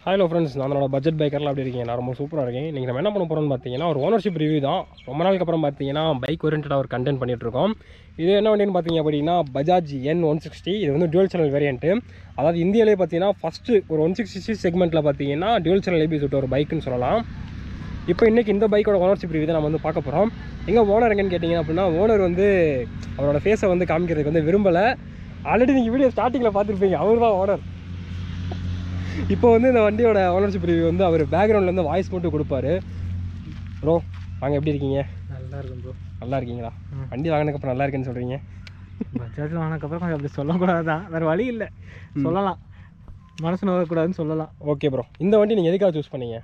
Hello friends நான் என்னோட budget பைக்கர்லாம் அப்படி இருக்கீங்க நான் ரொம்ப சூப்பராக இருக்கேன் இன்றைக்கி நம்ம என்ன பண்ண போகிறோம்னு பார்த்தீங்கன்னா ஒரு ஓனர்ஷிப் ரிவ்யூ தான் ரொம்ப நாளுக்கு அப்புறம் பார்த்தீங்கன்னா பைக் ஓரியன்டாக ஒரு கண்டென்ட் பண்ணிட்டு இருக்கோம் இது என்ன வண்டின்னு பார்த்தீங்க அப்படின்னா பஜாஜ் என் ஒன் சிக்ஸ்டி இது வந்து டுவல் சேனல் வேரியன்ட்டு அதாவது இந்தியாவிலே பார்த்தீங்கன்னா ஃபஸ்ட்டு ஒரு ஒன் சிக்ஸ்டி செக்மெண்ட்டில் பார்த்தீங்கன்னா டுவல் சேனல் ஏபி சுட்ட ஒரு பைக்குன்னு சொல்லலாம் இப்போ இன்றைக்கி இந்த பைக்கோட ஓனர்ஷிப் ரிவ்யூ தான் நம்ம வந்து பார்க்க போகிறோம் எங்கே ஓனர் எங்கன்னு கேட்டிங்க அப்படின்னா ஓனர் வந்து அவரோட ஃபேஸை வந்து காமிக்கிறதுக்கு வந்து விரும்பலை ஆல்ரெடி நீங்கள் வீடியோ ஸ்டார்டிங்கில் பார்த்துருப்பீங்க அவர் தான் ஓனர் இப்போ வந்து இந்த வண்டியோட ஓனர்ஷிப் ரிவ்யூ வந்து அவர் பேக்ரவுண்ட்லேருந்து வாய்ஸ் மட்டும் கொடுப்பாரு ப்ரோ வாங்க எப்படி இருக்கீங்க நல்லா இருக்கும் ப்ரோ நல்லா இருக்கீங்களா ம். வண்டி வாங்கினதுக்கப்புறம் நல்லா இருக்குன்னு சொல்கிறீங்க பஜாஜ் வாங்கினதுக்கப்புறம் கொஞ்சம் அப்படி சொல்லக்கூடாது தான் வேறு வழி இல்லை சொல்லலாம் மனசு நோக்கக்கூடாதுன்னு சொல்லலாம் ஓகே ப்ரோ இந்த வண்டி நீங்கள் எதுக்காக சூஸ் பண்ணீங்க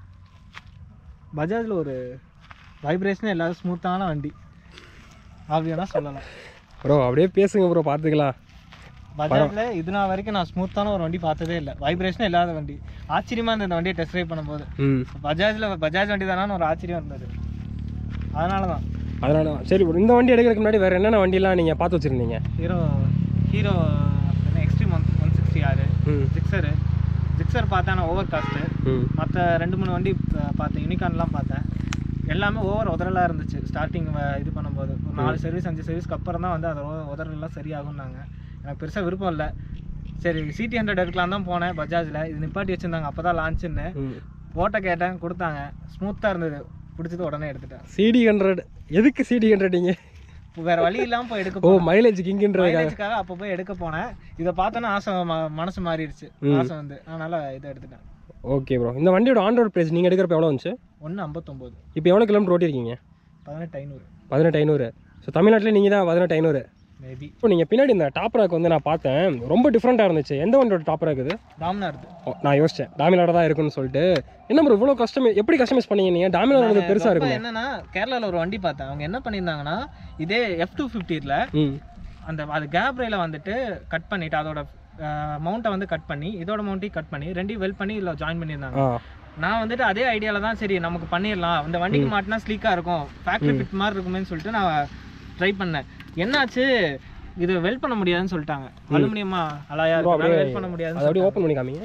பஜாஜில் ஒரு வைப்ரேஷனே இல்லாத ஸ்மூத்தான வண்டி அப்படி வேணால் சொல்லலாம் ப்ரோ அப்படியே பேசுங்க ப்ரோ பார்த்துக்கலாம் பஜாஜில் இது நாள் வரைக்கும் நான் ஸ்மூத்தான ஒரு வண்டி பார்த்ததே இல்லை வைப்ரேஷனே இல்லாத வண்டி ஆச்சரியமாக இருந்தது இந்த வண்டியை டெஸ்ட் ட்ரைவ் பண்ணும்போது ம் பஜாஜில் பஜாஜ் வண்டி தானான்னு ஒரு ஆச்சரியம் இருந்தது அதனால தான் அதனால சரி bro. இந்த வண்டி எடுக்கிறதுக்கு முன்னாடி வேறு என்னென்ன வண்டிலாம் நீங்கள் பார்த்து வச்சுருந்தீங்க Hero Hero Xtreme one one sixty ஆறு ம் ஜிக்ஸரு ஜிக்ஸர் பார்த்தேன் நான் ஓவர் காஸ்ட்டு ம் மற்ற ரெண்டு மூணு வண்டி ப- பார்த்தேன் யூனிகான்லாம் பார்த்தேன் எல்லாமே ஓவர் உதறலாக இருந்துச்சு ஸ்டார்டிங் இது பண்ணும்போது ஒரு நாலு சர்வீஸ் அஞ்சு சர்வீஸ்க்கு அப்புறம் தான் வந்து அது உதறலாம் சரியாகும்னாங்க எனக்கு பெருசாக விருப்பம் இல்லை சரி சிடி ஹண்ட்ரட் எடுக்கலாம் தான் போனேன் பஜாஜில் இது நிப்பாட்டி வச்சுருந்தாங்க அப்போ தான் லான்ச்சுன்னு ம் ஓட்ட கேட்டேன் கொடுத்தாங்க ஸ்மூத்தாக இருந்தது பிடிச்சது உடனே எடுத்துட்டேன் சிடி ஹண்ட்ரட் எதுக்கு சிடி ஹண்ட்ரட் இப்போ வேறு வழி இல்லாமல் போய் எடுக்க ஓ போனேன் மைலேஜ் கிங்குன்றதுக்காக மைலேஜுக்காக அப்போ போய் எடுக்க போனேன் இதை பார்த்தோன்னா ஆசை ம- மனசு மாறிடுச்சு ம். ஆசை வந்து அதனால் இதை எடுத்துட்டேன் ஓகே ப்ரோ இந்த வண்டியோட ஆன் ரோட் ப்ரைஸ் நீங்கள் எடுக்கிறப்ப எவ்வளோ வந்துச்சு ஒன்று ஐம்பத்தொம்போது இப்போ எவ்வளோ கிலோமீட்டர் ஓட்டிருக்கீங்க பதினெட்டு ஐநூறு பதினெட்டு ஐநூறு ஸோ தமிழ்நாட்டில் நீங்கள் தான் பதினெட்டு ஐநூறு மேபி இப்போ நீங்கள் பின்னாடி இந்த டாப் ராக் வந்து நான் பார்த்தேன் ரொம்ப டிஃப்ரெண்ட்டாக இருந்துச்சு எந்த வண்டியோட டாப் ராக் இது டாமினார் இது ஓ, நான் யோசிச்சேன் டாமினாட தான் இருக்குன்னு சொல்லிட்டு என்ன ப்ரோ இவ்வளோ கஸ்டமை எப்படி கஸ்டமைஸ் பண்ணீங்க நீங்கள் டாமினாட வந்து பெருசாக ரொம்ப இருக்குமே என்னன்னா கேரளால ஒரு வண்டி பார்த்தேன் அவங்க என்ன பண்ணியிருந்தாங்கன்னா இதே எஃப் டூ ஃபிஃப்டியில் ம் அந்த அது கேப்ரேல வந்துட்டு கட் பண்ணிட்டு அதோட மவுண்ட்டை வந்து கட் பண்ணி இதோட மவுண்ட்டையும் கட் பண்ணி ரெண்டையும் வெல் பண்ணி இதில் ஜாயின் பண்ணியிருந்தாங்க ஆ நான் வந்துட்டு அதே ஐடியாவில் தான் சரி நமக்கு பண்ணிடலாம் இந்த வண்டிக்கு மாட்டினா ஸ்லீக்காக இருக்கும் ஃபேக்ட்ரி ஃபிட் மாதிரி இருக்குமேன்னு சொல்லிட்டு நான் ட்ரை பண்ணேன் என்னாச்சு இது வெல் பண்ண முடியாதுன்னு சொல்லிட்டாங்க அலுமினியமா அலாயா Bro, அப்படியே வெல் பண்ண முடியாதுன்னு அதை அப்படியே ஓப்பன் பண்ணி காமிங்க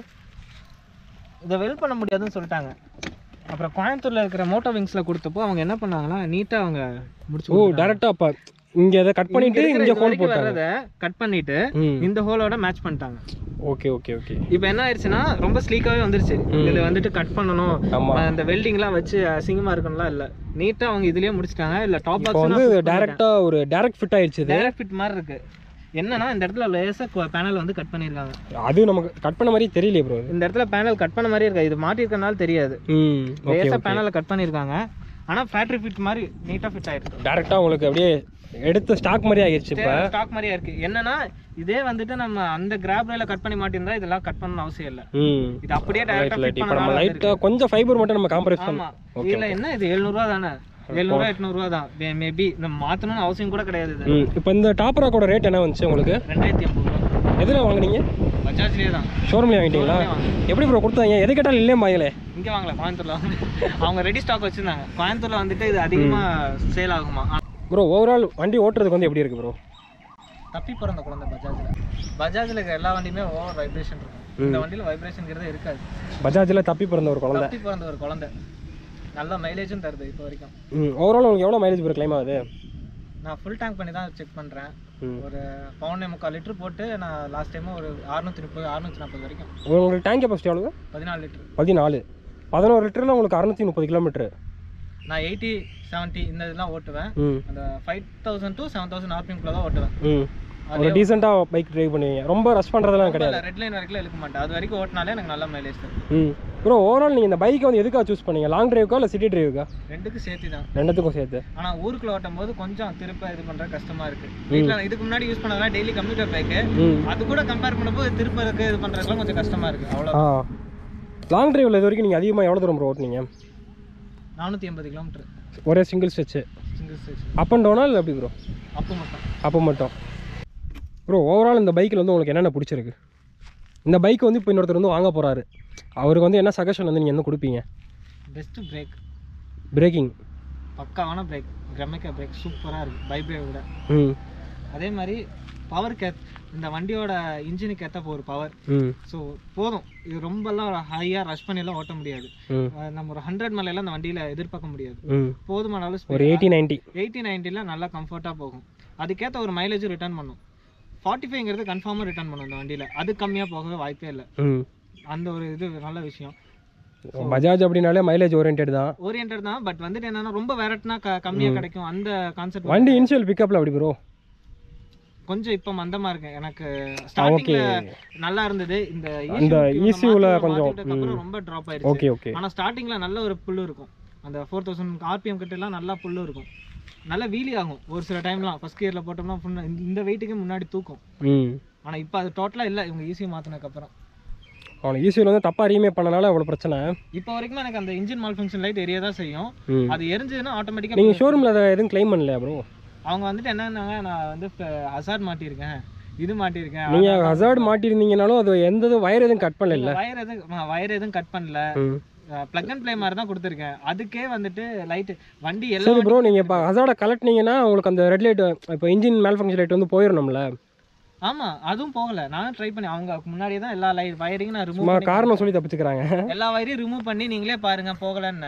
இதை வெல் பண்ண முடியாதுன்னு சொல்லிட்டாங்க அப்புறம் கோயம்புத்தூர்ல இருக்கிற மோட்டோ விங்ஸ்ல கொடுத்தப்போ அவங்க என்ன பண்ணாங்கன்னா நீட்டா அவங்க முடிச்சு ஓ டேரெக்டாக அப்போ இங்கே அதை கட் பண்ணிட்டு இங்கே ஹோல் போட்டாங்க வர்றத கட் பண்ணிட்டு ம் இந்த ஹோலோட மேட்ச் பண்ணிட்டாங்க ஓகே ஓகே ஓகே இப்போ என்ன ஆயிடுச்சுன்னா ரொம்ப ஸ்லீக்காவே வந்துருச்சு இதுல வந்துட்டு கட் பண்ணணும் ஆமா. அந்த வெல்டிங்லாம் வச்சு அசிங்கமா இருக்கணும்லாம் இல்ல நீட்டா அவங்க இதுலயே முடிச்சிட்டாங்க இல்ல டாப் இப்போ வந்து பாக்ஸ் டேரெக்டாக ஒரு டேரக்ட் ஃபிட் ஆயிடுச்சு இது டைரக்ட் ஃபிட் மாதிரி இருக்கு என்னன்னா இந்த இடத்துல லேசா பேனல் வந்து கட் பண்ணிருக்காங்க அது நமக்கு கட் பண்ண மாதிரி தெரியலையே ப்ரோ இந்த இடத்துல பேனல் கட் பண்ண மாதிரி இருக்கா இது மாட்டிருக்கனால தெரியாது ம் ஓகே லேசா பேனலை கட் பண்ணிருக்காங்க ஆனா ஃபேக்டரி ஃபிட் மாதிரி நீட்டா ஃபிட் ஆயிருக்கு டேரெக்டாக உங்களுக்கு அப்படியே எடுத்த ஸ்டாக் மாதிரி ஆகிடுச்சு இப்போ ஸ்டாக் மாதிரியா இருக்கு என்னன்னா இதே வந்துட்டு நம்ம அந்த கிராப் ரயில கட் பண்ணி மாட்டிருந்தா இதெல்லாம் கட் பண்ணணும் அவசியம் இல்ல ம் இது அப்படியே ரைட் டைரக்டா ரைட் ஃபிட் இப்போ நம்ம பண்ணலாம் லைட்டாக கொஞ்சம் ஃபைபர் மட்டும் நம்ம காம்ப்ரமைஸ் ஆமா பண்ணோம் இதுல என்ன இது 700 ரூபா தானே 700 ரூபா 800 ரூபா தான் மேபி நம்ம மாத்தணும்னு அவசியம் கூட கிடையாது இது ம் இப்போ இந்த டாப்பராக்கோட ரேட் என்ன வந்துச்சு உங்களுக்கு ரெண்டாயிரத்தி ஐம்பது ரூபா எதில் வாங்குனீங்க பஜாஜ்லயே தான் ஷோரூம்லேயே வாங்கிட்டீங்களா Showroom லயே வாங்கினேன். எப்படி ப்ரோ கொடுத்தாங்க எது கேட்டாலும் இல்லையே பாயலே இங்க வாங்கல கோயம்புத்தூர்ல வாங்க அவங்க ரெடி ஸ்டாக் வச்சிருந்தாங்க கோயம்புத்தூர்ல வந்துட்டு இது அதிகமா சேல் ஆகுமா ப்ரோ ஓவரால் வண்டி ஓட்டுறதுக்கு வந்து எப்படி இருக்கு ப்ரோ தப்பி பிறந்த குழந்தை பஜாஜ்ல பஜாஜ்ல இருக்கிற எல்லா வண்டியுமே ஓவர் வைப்ரேஷன் இருக்கும் இந்த வண்டியில வைப்ரேஷன்ங்கிறதே இருக்காது பஜாஜில் தப்பி பிறந்த ஒரு குழந்தை தப்பி பிறந்த ஒரு குழந்தை நல்ல மைலேஜும் தருது இப்போ வரைக்கும் ம் ஓவரால் உங்களுக்கு எவ்வளோ மைலேஜ் ப்ரோ கிளைம் ஆகுது நான் ஃபுல் டேங்க் பண்ணி தான் செக் பண்றேன் ம் ஒரு பவுன் முக்கால் லிட்டர் போட்டு நான் லாஸ்ட் டைமும் ஒரு அறுநூத்தி முப்பது அறுநூத்தி நாற்பது வரைக்கும் உங்களுக்கு டேங்க் கெப்பாசிட்டி எவ்வளோ பதினாலு லிட்டர் பதினாலு பதினோரு லிட்டரில் உங்களுக்கு அறுநூத்தி முப்பது கிலோமீட்ரு நான் எயிட்டி செவன்ட்டி இந்த இதெல்லாம் ஓட்டுவேன் ம் அந்த five thousand to seven thousand ஆர்பிஎம்குள்ள தான் ஓட்டுவேன் ம் ஒரு டீசெண்டாக பைக் ட்ரைவ் பண்ணுவீங்க ரொம்ப ரஷ் பண்ணுறதெல்லாம் கிடையாது ரெட் லைன் வரைக்கும் இழுக்க மாட்டேன் அது வரைக்கும் ஓட்டினாலே எனக்கு நல்ல மைலேஜ் தரும் ம் ப்ரோ ஓவரால் நீங்கள் இந்த பைக்கை வந்து எதுக்காக சூஸ் பண்ணீங்க லாங் டிரைவுக்கா இல்லை சிட்டி டிரைவுக்கா ரெண்டுக்கு சேர்த்து தான் ரெண்டுத்துக்கும் சேர்த்து ஆனா ஊருக்குள்ள ஓட்டும் போது கொஞ்சம் திருப்ப இது பண்ற கஷ்டமா இருக்கு வீட்டுல இதுக்கு முன்னாடி யூஸ் பண்ணதெல்லாம் டெய்லி கம்ப்யூட்டர் பைக்கு ம் அது கூட கம்பேர் பண்ணும்போது திருப்பறதுக்கு இது பண்றதுக்குலாம் கொஞ்சம் கஷ்டமா இருக்கு அவ்வளோ ஆ லாங் டிரைவில் இது வரைக்கும் நீங்கள் அதிகமாக எவ்வளோ தூரம் ப்ரோ ஓட்டுனீங்க நானூத்தி எண்பது கிலோமீட்டர் ஒரே single stretch single stage up and டவுனா இல்லை எப்படி ப்ரோ அப்போ மட்டும் அப்போ மட்டும் ப்ரோ ஓவரால் இந்த பைக்கில் வந்து உங்களுக்கு என்னென்ன பிடிச்சிருக்கு இந்த பைக் வந்து இப்போ இன்னொருத்தர் வந்து வாங்க போகிறாரு அவருக்கு வந்து என்ன சஜஷன் வந்து நீங்கள் என்ன கொடுப்பீங்க பெஸ்ட் பிரேக் பிரேக்கிங் பக்காவான பிரேக் கிரமிக்கா பிரேக் சூப்பரா இருக்கு பைப்ரே விட ம் அதே மாதிரி பவர் கே இந்த வண்டியோட இன்ஜினுக்கு ஏற்ற ஒரு பவர் ம் ஸோ போதும் இது ரொம்பலாம் ஹையாக ரஷ் பண்ணிலாம் ஓட்ட முடியாது ம் அஹ் நம்ம ஒரு ஹண்ட்ரட் மேலாம் அந்த வண்டியில் எதிர்பார்க்க முடியாது ம் போதுமான அளவு ஒரு எயிட்டி நைன்ட்டி எயிட்டி நைன்ட்டியில் நல்லா கம்ஃபர்ட்டாக போகும் அதுக்கேற்ற ஒரு மைலேஜும் ரிட்டர்ன் பண்ணும் ஃபார்ட்டி ஃபைவ்ங்கிறது கன்ஃபார்மாக ரிட்டர்ன் பண்ணும் இந்த வண்டியில் அது கம்மியாக போகவே வாய்ப்பே இல்லை ம் அந்த ஒரு இது நல்ல விஷயம் பஜாஜ் அப்படின்னாலே மைலேஜ் ஓரியன்ட் தான் ஓரியன்ட் தான் பட் வந்துட்டு என்னன்னா ரொம்ப வேரட்னா க கம்மியாக கிடைக்கும் அந்த கான்செப்ட் வண்டி இனிஷியல் பிக்கப்பில் அப்படி ப்ரோ கொஞ்சம் இப்போ மந்தமா இருக்கு எனக்கு ஸ்டார்டிங்ல நல்லா இருந்தது இந்த அந்த ECU ல மாத்தி கொஞ்சம், விட்டதுக்கு அப்புறம் ரொம்ப டிராப் ஆயிருச்சு ஓகே ஓகே ஆனா ஸ்டார்டிங்ல நல்ல ஒரு புல்லு இருக்கும் அந்த ஃபோர் தௌசண்ட் ஆர்பிஎம் கிட்ட எல்லாம் நல்லா புல்லு இருக்கும் நல்லா வீலி ஆகும் ஒரு சில டைம்லாம் ஃபர்ஸ்ட் கியர்ல போட்டோம்னா full ஆ இந்த- இந்த வெயிட்டுக்கு முன்னாடி தூக்கும் ம் ஆனா இப்போ அது டோட்டலா இல்ல இவங்க ஈஸி மாத்தினதுக்கு அப்புறம் அவனுக்கு ஈஸியில் வந்து தப்பாக ரீமே பண்ணனால அவ்வளோ பிரச்சனை இப்போ வரைக்கும் எனக்கு அந்த இன்ஜின் மால் ஃபங்க்ஷன் லைட் எரிய தான் செய்யும் ம் அது எரிஞ்சதுன்னா ஆட்டோமேட்டிக்கா நீங்கள் ஷோரூமில் அதை எதுவும் க்ளைம் பண்ணலையா ப்ரோ அவங்க வந்துட்டு என்னன்னாங்க நான் வந்து ஹசார்ட் மாட்டியிருக்கேன் இது மாட்டியிருக்கேன் நீங்கள் ஹசார்டு மாட்டியிருந்தீங்கனாலும் அது எந்த இது வயர் எதுவும் கட் பண்ணல வயர் எதுவும் வயர் எதுவும் கட் பண்ணல ம் பிளக் அண்ட் ப்ளே மாதிரி தான் கொடுத்துருக்கேன் அதுக்கே வந்துட்டு லைட் வண்டி சரி எல்லாம் ப்ரோ நீங்கள் இப்போ ஹசார்டை கலட்டினீங்கன்னா உங்களுக்கு அந்த ரெட் லைட் இப்போ இன்ஜின் மேல் ஃபங்க்ஷன் லைட் வந்து போயிடணும்ல ஆமா அதுவும் போகல நானும் ட்ரை பண்ணி அவங்க முன்னாடியே தான் எல்லா லைட் வயரிங் நான் சும்மா ரிமூவ் காரணம் சொல்லி தப்பிச்சுக்கிறாங்க எல்லா வயரையும் ரிமூவ் பண்ணி நீங்களே பாருங்க போகலன்னு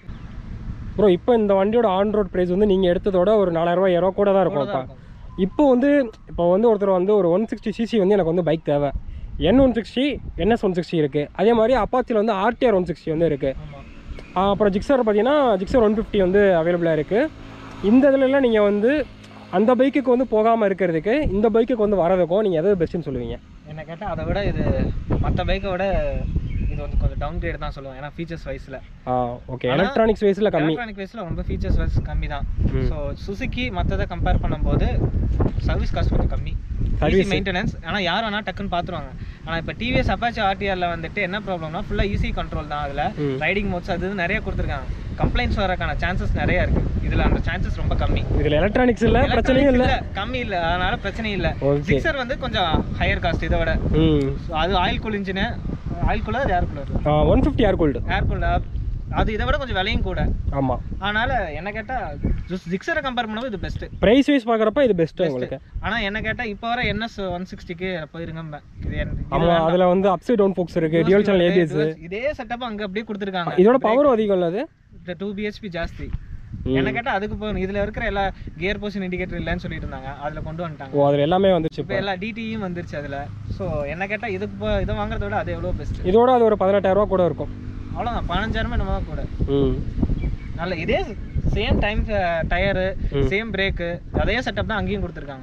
ப்ரோ இப்போ இந்த வண்டியோட ஆன் ரோட் ப்ரைஸ் வந்து நீங்கள் எடுத்ததோட ஒரு நாலாயிரரூவா ஐயாயிரம் கூட தான் இருக்கும் இப்போ இப்போ வந்து இப்போ வந்து ஒருத்தர் வந்து ஒரு ஒன் சிக்ஸ்டி சிசி வந்து எனக்கு வந்து பைக் தேவை என் one sixty NS one sixty இருக்குது அதே மாதிரி அப்பாச்சியில் வந்து ஆர்டிஆர் ஒன் சிக்ஸ்டி வந்து இருக்குது ஆமா அப்புறம் ஜிக்ஸர் பார்த்தீங்கன்னா ஜிக்ஸர் ஒன் ஃபிஃப்டி வந்து அவைலபிளாக இருக்குது இந்த இதுலலாம் நீங்கள் வந்து அந்த பைக்குக்கு வந்து போகாமல் இருக்கிறதுக்கு இந்த பைக்குக்கு வந்து வரதுக்கும் நீங்கள் எதாவது பெஸ்ட்டுன்னு சொல்லுவீங்க என்ன கேட்டால் அதை விட இது மற்ற பைக்கை விட இது வந்து கொஞ்சம் டவுன் கிரேட் தான் சொல்லுவேன் ஏன்னா ஃபீச்சர்ஸ் வைஸில் ஆ ஓகே எலக்ட்ரானிக்ஸ் வைஸில் கம்மி எலக்ட்ரானிக் வைஸில் ரொம்ப ஃபீச்சர்ஸ் வைஸ் கம்மி தான் ம். ஸோ சுசுக்கி மற்றதை கம்பேர் பண்ணும்போது சர்வீஸ் காஸ்ட் கொஞ்சம் கம்மி ஈஸி மெயின்டெனன்ஸ் ஆனால் யார் வேணால் டக்குன்னு பார்த்துருவாங்க ஆனால் இப்போ டிவிஎஸ் அப்பாச்சி ஆர்டிஆரில் வந்துட்டு என்ன ப்ராப்ளம்னா ஃபுல்லாக ஈஸி கண்ட்ரோல் தான் அதில் ம். ரைடிங் மோட்ஸ் அது இது நிறைய கொடுத்துருக்காங்க கம்ப்ளைண்ட்ஸ் வரக்கான சான்சஸ் நிறைய இருக்கு இதில் அந்த சான்சஸ் ரொம்ப கம்மி இதில் எலக்ட்ரானிக்ஸ் இல்லை பிரச்சனையும் இல்லை Electronics இல்ல, கம்மி இல்லை அதனால பிரச்சனை இல்லை ஓகே சிக்ஸர் வந்து கொஞ்சம் ஹையர் காஸ்ட் இதை விட ம் So, அது oil cool engine oil cooler அது air cooler one fifty air cold air cooler அது இதை விட கொஞ்சம் விலையும் கூட ஆமாம் அதனால என்ன கேட்டால் சிக்ஸரை கம்பேர் பண்ணும்போது இது பெஸ்ட்டு ப்ரைஸ் வைஸ் பார்க்குறப்ப இது பெஸ்ட்டு உங்களுக்கு ஆனால் என்ன கேட்டால் இப்போ வர என்எஸ் ஒன் சிக்ஸ்டிக்கு போயிருங்க இது என்- இது ஆமாம் அதில் வந்து அப்சைட் டவுன் ஃபோக்ஸ் இருக்குது டியூல் சேனல் ஏபிஎஸ் dual- இதே செட்டப் அங்கே அப்படியே கொடுத்துருக்காங்க இதோட பவரும் அதிகம் இல்லை அது இந்த டூ பிஹெச்பி ஜாஸ்தி ம். என்ன கேட்டால் அதுக்கு போகணும் இதில் இருக்கிற எல்லா கியர் போஷன் இண்டிகேட்டர் இல்லைன்னு சொல்லிட்டு இருந்தாங்க அதில் கொண்டு வந்துட்டாங்க ஓ அதில் எல்லாமே வந்துச்சு இப்போ எல்லா டிடியும் வந்துருச்சு அதில் ஸோ என்ன கேட்டால் இதுக்கு போ இதை வாங்குறத விட அது எவ்வளோ பெஸ்ட் இதோட அது ஒரு பதினெட்டாயிரரூவா கூட இருக்கும் அவ்வளோதான் பதினஞ்சாயிரமே நம்ம தான் கூட ம் நல்ல இதே சேம் டைம் டயரு ம். சேம் பிரேக்கு அதே செட்டப் தான் அங்கேயும் கொடுத்துருக்காங்க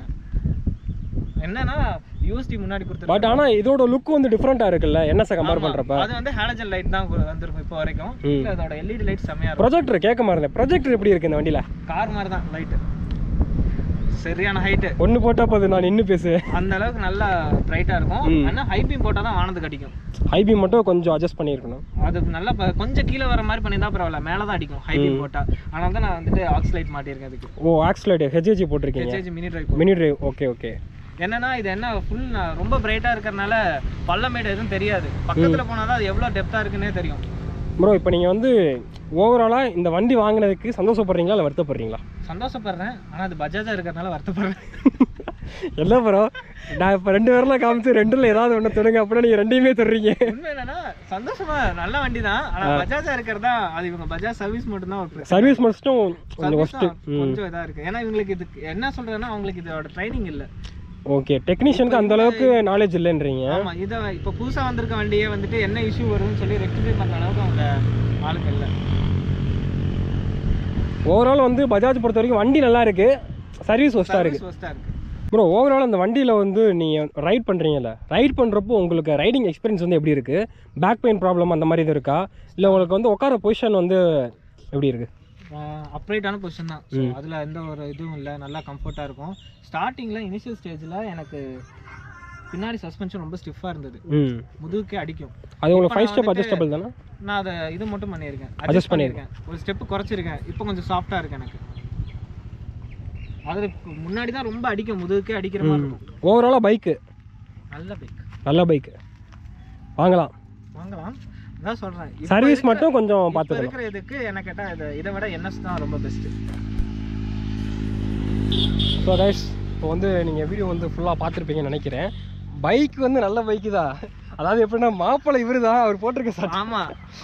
என்னன்னா யூஎஸ்டி முன்னாடி கொடுத்துருக்காங்க பட் ஆனால் இதோட லுக் வந்து டிஃப்ரெண்ட்டாக இருக்குல்ல என்எஸ்ஸை கம்பேர் பண்ணுறப்ப அது வந்து ஹாலஜன் லைட் தான் கு- வந்திருக்கும் இப்போ வரைக்கும் ம். இல்ல அதோட எல்இடி லைட் செம்மையா இருக்கும் ப்ரொஜெக்டர் கேட்க மாட்டேன் ப்ரொஜெக்டர் எப்படி இருக்கு இந்த வண்டியில் கார் மாதிரி தான் லைட்டு சரியான ஹைட்டு ஒன்று போட்டால் போது நான் நின்று பேசுவேன் அந்த அளவுக்கு நல்லா பிரைட்டா இருக்கும் ம். ஆனா ஹை பீம் போட்டா தான் வானத்துக்கு அடிக்கும் ஹைபி மட்டும் கொஞ்சம் அட்ஜஸ்ட் பண்ணியிருக்கணும் அது நல்லா ப- கொஞ்சம் கீழே வர மாதிரி பண்ணியிருந்தா பரவாயில்ல மேலே தான் அடிக்கும் ஹை பீம் போட்டா அதனால தான் நான் வந்துட்டு ஆக்ஸ் லைட் மாட்டியிருக்கேன் அதுக்கு ஓ ஆக்ஸ்லைட் ஹெச்ஹெச்சி போட்டிருக்கீங்க HH mini drive mini drive okay okay என்னன்னா இது என்ன ஃபுல் ரொம்ப பிரைட்டா இருக்கறனால பள்ளமேடு எதுவும் தெரியாது பக்கத்துல போனா தான் அது எவ்வளவு டெப்தா இருக்குன்னே தெரியும் ப்ரோ இப்போ நீங்கள் வந்து ஓவராலாக இந்த வண்டி வாங்கினதுக்கு சந்தோஷப்படுறீங்களா இல்லை வருத்தப்படுறீங்களா சந்தோஷப்படுறேன் ஆனா அது பஜாஜா இருக்கறனால வருத்தப்படுறேன் இல்லை ப்ரோ நான் இப்போ ரெண்டு பேரில் காமிச்சு ரெண்டுல ஏதாவது ஒன்று தொடுங்க அப்படின்னா நீங்கள் ரெண்டையுமே தொடுறீங்க உண்மை என்னன்னா சந்தோஷமா நல்ல வண்டி தான் ஆனா பஜாஜா இருக்கிறதா அது இவங்க பஜாஜ் சர்வீஸ் மட்டும் தான் ஒரு பிரச்சனை. சர்வீஸ் மட்டும் கொஞ்சம் Service ஒஸ்ட்டு தான் கொஞ்சம் இதா இருக்கு ஏன்னா இவங்களுக்கு இதுக்கு என்ன சொல்றதுன்னா அவங்களுக்கு இதோட ட்ரைனிங் இல்ல ஓகே டெக்னீஷியனுக்கு அந்த அளவுக்கு நாலேஜ் இல்லைன்றீங்க ஆமா இத இப்ப புதுசா வந்திருக்க வண்டியே வந்துட்டு என்ன இஷ்யூ வரும்னு சொல்லி ரெக்டிஃபை பண்ற அளவுக்கு அவங்க ஆளுங்க இல்ல ஓவரால் வந்து பஜாஜ் பொறுத்த வரைக்கும் வண்டி நல்லா இருக்கு சர்வீஸ் ஒஸ்ட்டாக இருக்கு Service worst ஆ இருக்கு ப்ரோ ஓவரால் அந்த வண்டியில் வந்து நீங்கள் ரைட் பண்ணுறீங்கல்ல ரைட் பண்ணுறப்போ உங்களுக்கு ரைடிங் எக்ஸ்பீரியன்ஸ் வந்து எப்படி இருக்குது பேக் பெயின் ப்ராப்ளம் அந்த மாதிரி இது இருக்கா இல்லை உங்களுக்கு வந்து உட்கார பொசிஷன் வந்து எப்படி இருக்குது அப்ரைட்டான பொசிஷன் தான் ஸோ அதில் எந்த ஒரு இதுவும் இல்லை நல்லா கம்ஃபர்ட்டாக இருக்கும் ஸ்டார்டிங்கில் இனிஷியல் ஸ்டேஜில் எனக்கு பின்னாடி சஸ்பென்ஷன் ரொம்ப ஸ்டிஃபாக இருந்தது ம் முதுகுக்கே அடிக்கும் அது உங்களுக்கு இப்ப ஃபைவ் நான் ஸ்டெப் வந்துட்டு- அட்ஜஸ்டபிள் தானே நான் அதை இது மட்டும் பண்ணியிருக்கேன் Adjust அட்ஜஸ்ட் பண்ணியிருக்கேன் ஒரு ஸ்டெப்பு குறைச்சிருக்கேன் இப்போ கொஞ்சம் சாஃப்டாக இருக்கு எனக்கு அதில் முன்னாடி தான் ரொம்ப அடிக்கும் முதுகுக்கே அடிக்கிற மாதிரி இருக்கும் ஓவராலாக பைக்கு நல்ல பைக் நல்ல பைக்கு வாங்கலாம் வாங்கலாம் அதான் சொல்கிறேன் சர்வீஸ் மட்டும் கொஞ்சம் இப்போ பார்த்துக்கலாம் இருக்கிற இதுக்கு எனக்கு கேட்டால் இது இதை விட என்எஸ் தான் ரொம்ப பெஸ்ட்டு ஸோ கைஸ் இப்போ வந்து நீங்கள் வீடியோ வந்து ஃபுல்லாக பார்த்துருப்பீங்கன்னு நினைக்கிறேன் பைக் வந்து நல்ல பைக்கு தான் அதாவது எப்படின்னா மாப்பிள்ளை இவரு தான் அவர் போட்டிருக்க சட்டை ஆமா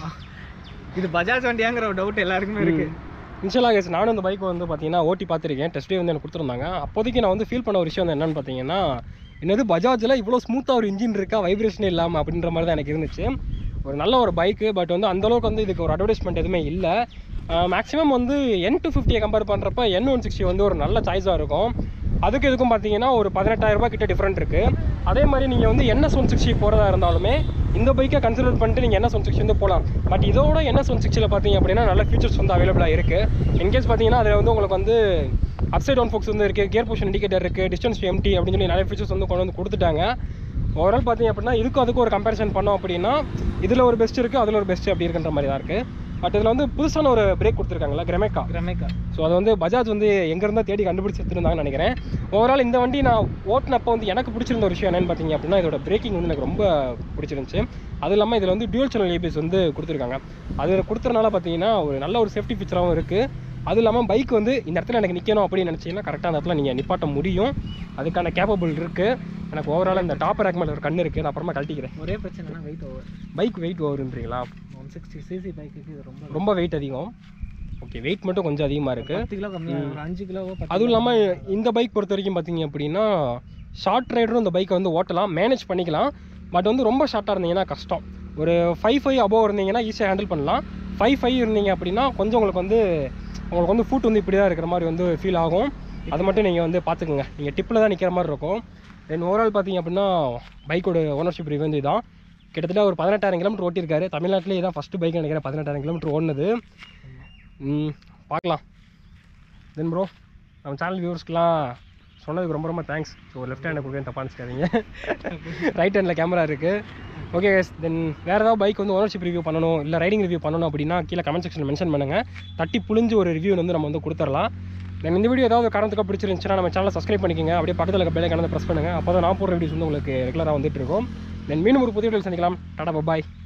இது பஜாஜ் வண்டியாங்கிற ஒரு டவுட் எல்லாருக்குமே இருக்கு இன்ஷால்லா கேஸ் நானும் இந்த பைக் வந்து பார்த்தீங்கன்னா ஓட்டி பார்த்துருக்கேன் டெஸ்ட் ட்ரைவ் வந்து எனக்கு கொடுத்துருந்தாங்க அப்போதைக்கு நான் வந்து ஃபீல் பண்ண ஒரு விஷயம் வந்து என்னன்னு பார்த்தீங்கன்னா என்னது பஜாஜில் இவ்வளோ ஸ்மூத்தாக ஒரு இன்ஜின் இருக்கா வைப்ரேஷனே இல்லாமல் அப்படின்ற மாதிரி தான் எனக்கு இருந்துச்சு ஒரு நல்ல ஒரு பைக்கு பட் வந்து அந்த அளவுக்கு வந்து இதுக்கு ஒரு அட்வர்டைஸ்மெண்ட் எதுவுமே இல்லை மேக்ஸிமம் வந்து என் டூ ஃபிஃப்டியை கம்பேர் பண்ணுறப்ப என் ஒன் சிக்ஸ்டி வந்து ஒரு நல்ல சாய்ஸாக இருக்கும் அதுக்கு இதுக்கும் பார்த்தீங்கன்னா ஒரு பதினெட்டாயிரம் ரூபாய் கிட்ட டிஃப்ரெண்ட் இருக்குது அதே மாதிரி நீங்கள் வந்து என்எஸ் ஒன் சிக்ஸ்டி போகிறதா இருந்தாலுமே இந்த பைக்கை கன்சிடர் பண்ணிட்டு நீங்கள் என்எஸ் ஒன் சிக்ஸ்டி வந்து போகலாம் பட் இதோட என்எஸ் ஒன் சிக்ஸ்டியில் பார்த்தீங்க அப்படின்னா நல்ல ஃபீச்சர்ஸ் வந்து அவைலபிளாக இருக்குது இன்கேஸ் பார்த்தீங்கன்னா அதில் வந்து உங்களுக்கு வந்து அப்சைட் டவுன் ஃபோக்ஸ் வந்து இருக்குது கியர் பொசிஷன் இண்டிகேட்டர் இருக்குது டிஸ்டன்ஸ் எம்டி அப்படின்னு சொல்லி நிறைய ஃபீச்சர்ஸ் வந்து கொண்டு வந்து கொடுத்துட்டாங்க ஓவரால் பார்த்தீங்க அப்படின்னா இதுக்கும் அதுக்கும் ஒரு கம்பேரிசன் பண்ணோம் அப்படின்னா இதில் ஒரு பெஸ்ட் இருக்குது அதில் ஒரு பெஸ்ட் அப்படி இருக்கின்ற மாதிரி தான் இருக்குது பட் இதில் வந்து புதுசான ஒரு பிரேக் கொடுத்துருக்காங்களா கிரமேக்கா ரமேக்கா ஸோ அது வந்து பஜாஜ் வந்து எங்கேருந்தா தேடி கண்டுபிடிச்சி எடுத்துருந்தாங்கன்னு நினைக்கிறேன் ஓவரால் இந்த வண்டி நான் ஓட்டினப்போ வந்து எனக்கு பிடிச்சிருந்த ஒரு விஷயம் என்னன்னு பார்த்தீங்க அப்படின்னா இதோட பிரேக்கிங் வந்து எனக்கு ரொம்ப பிடிச்சிருந்துச்சு அது இல்லாமல் இதில் வந்து டியூல் சேனல் ஏபிஎஸ் வந்து கொடுத்துருக்காங்க அது கொடுத்துறனால பார்த்தீங்கன்னா ஒரு நல்ல ஒரு சேஃப்டி ஃபீச்சராகவும் இருக்குது அது இல்லாமல் பைக் வந்து இந்த இடத்துல எனக்கு நிற்கணும் அப்படின்னு நினச்சிங்கன்னா கரெக்டாக அந்த இடத்துல நீங்கள் நிப்பாட்ட முடியும் அதுக்கான கேப்பபிள் இருக்குது எனக்கு ஓவரால் இந்த டாப் ரேக் மேலே ஒரு கண் இருக்குது நான் அப்புறமா கழட்டிக்கிறேன் ஒரே பிரச்சனைனா வெயிட் ஓவர் பைக் வெயிட் ஓவருன்றீங்களா ஒன் சிக்ஸ்டி சிசி பைக்குக்கு இது ரொம்ப ரொம்ப வெயிட் அதிகம் ஓகே வெயிட் மட்டும் கொஞ்சம் அதிகமாக இருக்குது பத்து கிலோ கம்மியாக ஒரு அஞ்சு கிலோவோ பத்து அதுவும் இல்லாமல் இந்த பைக் பொறுத்த வரைக்கும் பார்த்தீங்க அப்படின்னா ஷார்ட் ரைடரும் இந்த பைக்கை வந்து ஓட்டலாம் மேனேஜ் பண்ணிக்கலாம் பட் வந்து ரொம்ப ஷார்ட்டாக இருந்தீங்கன்னா கஷ்டம் ஒரு ஃபைவ் ஃபைவ் அபோவ் இருந்தீங்கன்னா ஈஸியாக ஹேண்டில் பண்ணலாம் ஃபைவ் ஃபைவ் இருந்தீங்க அப்படின்னா கொஞ்சம் உங்களுக்கு வந்து உங்களுக்கு வந்து ஃபுட் வந்து இப்படி தான் இருக்கிற மாதிரி வந்து ஃபீல் ஆகும் அது மட்டும் நீங்கள் வந்து பார்த்துக்குங்க நீங்கள் டிப்பில் தான் நிற்கிற மாதிரி இருக்கும் தென் ஓவரால் பார்த்தீங்க அப்படின்னா பைக்கோட ஓனர்ஷிப் ரிவ்யூ வந்து இதான் கிட்டத்தட்ட ஒரு பதினெட்டாயிரம் கிலோமீட்டர் ஓட்டியிருக்காரு தமிழ்நாட்டிலே இதான் ஃபஸ்ட்டு பைக் நினைக்கிறேன் பதினெட்டாயிரம் கிலோமீட்டர் ஓடுனது ம், பார்க்கலாம் தென் ப்ரோ நம்ம சேனல் வியூவர்ஸ்க்குலாம் சொன்னதுக்கு ரொம்ப ரொம்ப தேங்க்ஸ் ஸோ லெஃப்ட் ஹேண்டை கொடுக்க தப்பாக நினச்சிக்காதீங்க ரைட் ஹேண்டில் கேமரா இருக்குது ஓகே தென் வேறு ஏதாவது பைக் வந்து ஓனர்ஷிப் ரிவ்யூ பண்ணணும் இல்லை ரைடிங் ரிவ்யூ பண்ணணும் அப்படின்னா கீழே கமெண்ட் செக்ஷனில் மென்ஷன் பண்ணுங்கள் தட்டி புளிஞ்சு ஒரு ரிவ்யூ வந்து நம்ம வந்து கொடுத்துடலாம் தென் இந்த வீடியோ ஏதாவது காரணத்துக்காக பிடிச்சிருந்துச்சுன்னா நம்ம சேனலை சப்ஸ்கிரைப் பண்ணிக்கோங்க அப்படியே பக்கத்தில் இருக்க பெல்லை கணந்து ப்ரெஸ் பண்ணுங்கள் அப்போ தான் நான் போடுற வீடியோஸ் வந்து உங்களுக்கு ரெகுலராக வந்துட்டு இருக்கும் தென் மீண்டும் ஒரு புதிய வீடியோ சந்திக்கலாம் டாடா பாய்